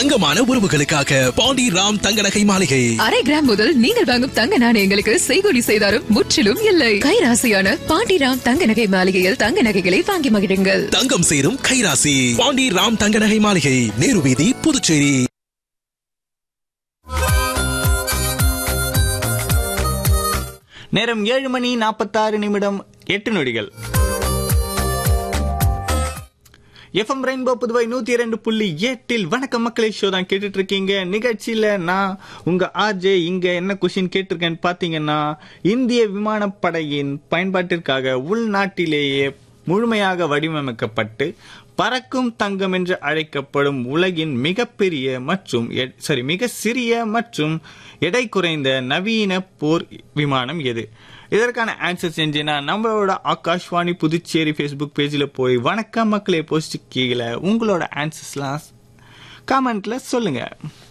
தங்கமான உறவுகளுக்காக பாண்டி ராம் தங்க நகை மாளிகை அரை கிராம் முதல் நீங்கள் வாங்கும் தங்க நாணயங்களுக்கு செய்கூலி செய்தாரும் முற்றிலும் இல்லை கைராசியான பாண்டிராம் தங்க நகை மாளிகையில் தங்க நகைகளை வாங்கி மகிழுங்கள் தங்கம் சேரும் கைராசி பாண்டி ராம் தங்க நகை மாளிகை நேரு வீதி புதுச்சேரி நேரம் ஏழு மணி நாற்பத்தாறு நிமிடம் எட்டு நொடிகள் எஃப்எம் ரெயின்போ புதுவை நூத்தி இரண்டு புள்ளி எட்டில் வணக்கம் மக்களை ஷோ தான் கேட்டுட்டு இருக்கீங்க நிகழ்ச்சியில நான் உங்க ஆர்ஜே இங்க என்ன கொஸ்டின் கேட்டிருக்கேன்னு பாத்தீங்கன்னா இந்திய விமானப்படையின் பயன்பாட்டிற்காக உள்நாட்டிலேயே முழுமையாக வடிவமைக்கப்பட்டு பறக்கும் தங்கம் என்று அழைக்கப்படும் உலகின் மிகப்பெரிய மற்றும் எ- சாரி மிக சிறிய மற்றும் எடை குறைந்த நவீன போர் விமானம் எது இதற்கான ஆன்சர் செஞ்சேன்னா நம்மளோட ஆகாஷ்வாணி புதுச்சேரி ஃபேஸ்புக் பேஜில் போய் வணக்கம் மக்களே போஸ்ட் கீழே உங்களோட ஆன்சர்ஸ்லாம் காமெண்ட்ல சொல்லுங்க